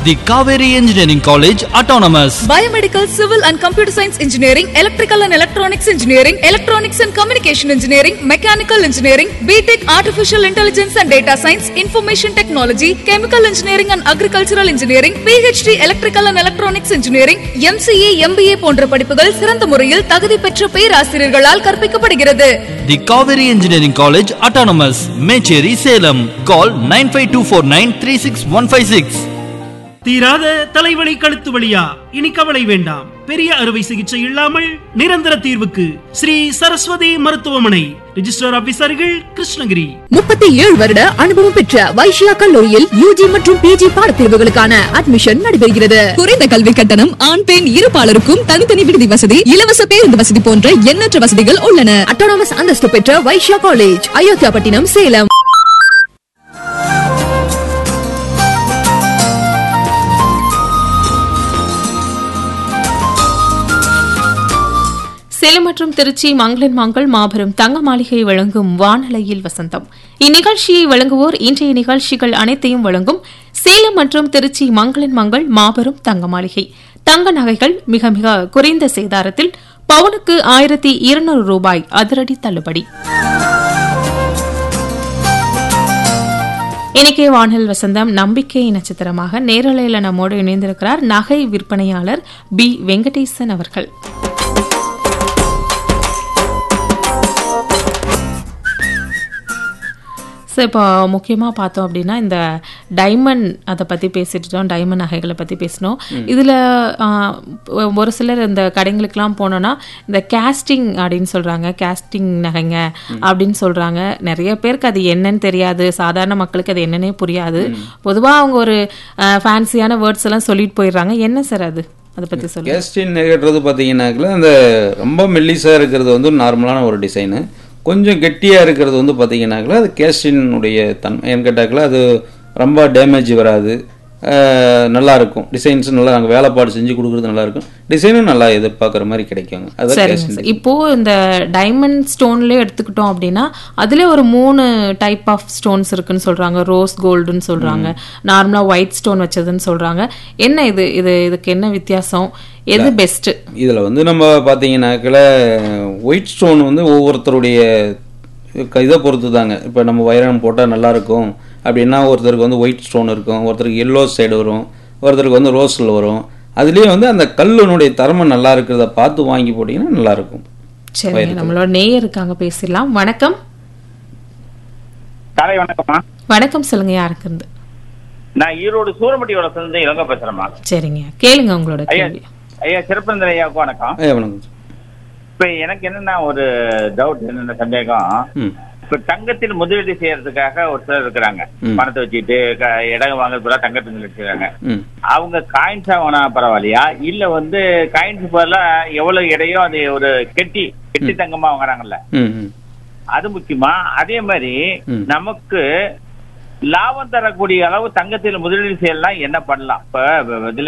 The Kaveri Engineering College Autonomous. Biomedical, Civil and Computer Science Engineering, Electrical and Electronics Engineering, Electronics and Communication Engineering, Mechanical Engineering, BTech Artificial Intelligence and Data Science, Information Technology, Chemical Engineering and Agricultural Engineering, PhD Electrical and Electronics Engineering, MCA, MBA போன்ற படிப்புகள் சிறந்த முறையில் தகுதி பெற்ற பேராசிரியர்களால் கற்பிக்கப்படுகிறது The Kaveri Engineering College Autonomous. Mecheri Salem. Call 95249 தீராத தலைவலி கழுத்து வலியா இனி கவலை வேண்டாம் பெரிய அறுவை சிகிச்சை இல்லாமல் நிரந்தர தீர்வுக்கு ஸ்ரீ சரஸ்வதி மருத்துவமனை ரிஜிஸ்டர் ஆபீசர்கள் கிருஷ்ணகிரி முப்பத்தி ஏழு வருட அனுபவம் பெற்ற வைஷ்யா கல்லூரியில் யூஜி மற்றும் பிஜி பாடப்பிரிவுகளுக்கான அட்மிஷன் நடைபெறுகிறது குறைந்த கல்வி கட்டணம் ஆண் பெண் இருபாலருக்கும் தனித்தனி விடுதி வசதி இலவச பேருந்து வசதி போன்ற எண்ணற்ற வசதிகள் உள்ளன அட்டானமஸ் அந்தஸ்து பெற்ற வைஷ்யா காலேஜ் அயோத்தியாபட்டினம் சேலம் சேலம் மற்றும் திருச்சி மங்களன் மாங்கள் மாபெரும் தங்க மாளிகை வழங்கும் வானலையில் வசந்தம் இந்நிகழ்ச்சியை வழங்குவோர் இன்றைய நிகழ்ச்சிகள் அனைத்தையும் வழங்கும் சேலம் மற்றும் திருச்சி மங்களன் மங்கள் மாபெரும் தங்க மாளிகை தங்க நகைகள் மிக மிக குறைந்த சேதாரத்தில் பவுனுக்கு ஆயிரத்தி இருநூறு ரூபாய் அதிரடி தள்ளுபடி இன்னைக்கே வானல் வசந்தம் நம்பிக்கை நட்சத்திரமாக நேரலையில் நம்மோடு இணைந்திருக்கிறார் நகை விற்பனையாளர் பி வெங்கடேசன் அவர்கள் ஸோ இப்போ முக்கியமாக பார்த்தோம் அப்படின்னா இந்த டைமண்ட் அதை பற்றி பேசிட்டோம் டைமண்ட் நகைகளை பற்றி பேசினோம் இதில் ஒரு சிலர் இந்த கடைங்களுக்கெல்லாம் போனோன்னா இந்த கேஸ்டிங் அப்படின்னு சொல்கிறாங்க கேஸ்டிங் நகைங்க அப்படின்னு சொல்கிறாங்க நிறைய பேருக்கு அது என்னன்னு தெரியாது சாதாரண மக்களுக்கு அது என்னன்னே புரியாது பொதுவாக அவங்க ஒரு ஃபேன்சியான வேர்ட்ஸ் எல்லாம் சொல்லிட்டு போயிடுறாங்க என்ன சார் அது அதை பற்றி சொல்லுங்க கேஸ்டின் நெகட்டுறது பார்த்தீங்கன்னாக்கில் அந்த ரொம்ப மெல்லிஸாக இருக்கிறது வந்து நார்மலான ஒரு டிசைனு கொஞ்சம் கெட்டியாக இருக்கிறது வந்து பார்த்தீங்கன்னாக்கில் அது கேஸ்டினுடைய தன்மை ஏன்னு கேட்டாக்கில் அது ரொம்ப டேமேஜ் வராது அஹ், நல்லா இருக்கும் டிசைன்ஸ் நல்லா நாங்கள் வேலைப்பாடு செஞ்சு கொடுக்குறது நல்லா இருக்கும் டிசைனும் நல்லா எதிர்பார்க்குற மாதிரி கிடைக்குங்க அதான் சரிங்க கேஸ்டின் சார் இப்போ இந்த டைமண்ட் ஸ்டோன்லயே எடுத்துக்கிட்டோம் அப்படின்னா அதுல ஒரு மூணு டைப் ஆஃப் ஸ்டோன்ஸ் இருக்குன்னு சொல்றாங்க ரோஸ் கோல்டுன்னு சொல்றாங்க நார்மலா ஒயிட் ஸ்டோன் வச்சதுன்னு சொல்றாங்க என்ன இது இது இதுக்கு என்ன வித்தியாசம் எது பெஸ்ட் இதில் வந்து நம்ம பார்த்தீங்கன்னாக்கில் ஒயிட் ஸ்டோன் வந்து ஒவ்வொருத்தருடைய க- இதை பொறுத்து தாங்க இப்போ நம்ம வைரம் போட்டால் நல்லாயிருக்கும் அப்படின்னா ஒருத்தருக்கு வந்து ஒயிட் ஸ்டோன் இருக்கும் ஒருத்தருக்கு எல்லோ சைடு வரும் ஒருத்தருக்கு வந்து ரோஸில் வரும் அதுலேயே வந்து அந்த கல்லுனுடைய தரமை நல்லா இருக்கிறத பார்த்து வாங்கி போட்டிங்கன்னா நல்லாயிருக்கும் சரிங்க நம்மளோட நேயர் இருக்காங்க பேசிடலாம் வணக்கம் காலை வணக்கம்மா வணக்கம் சொல்லுங்க யாருக்கு இருந்து நான் ஈரோடு சூரமட்டியோட சேர்ந்து இளங்க பேசுறேம்மா சரிங்க கேளுங்க உங்களோட ஐயா கேள்வி ஐயா சிறப்பந்தன் ஐயாவுக்கு வணக்கம் ஐயா வணக்கம் இப்ப எனக்கு என்னன்னா ஒரு டவுட் என்னென்ன சந்தேகம் ம் இப்ப தங்கத்தில் முதலீடு செய்யறதுக்காக ஒரு சிலர் இருக்கிறாங்க ம். பணத்தை வச்சுட்டு க- இடம் வாங்குறது பதிலா தங்கத்தை முதலீடு செய்றாங்க ம் அவங்க காயின்ஸா வேணா பரவாயில்லையா இல்ல வந்து காயின்ஸ் பதிலா எவ்வளவு இடையோ அது ஒரு கெட்டி கெட்டி தங்கமா வாங்குறாங்கல்ல ம் ம் அது முக்கியமா அதே மாதிரி ம். நமக்கு லாபம் தரக்கூடிய அளவு தங்கத்தில் முதலீடு செய்யலாம் என்ன பண்ணலாம் இப்ப இதுல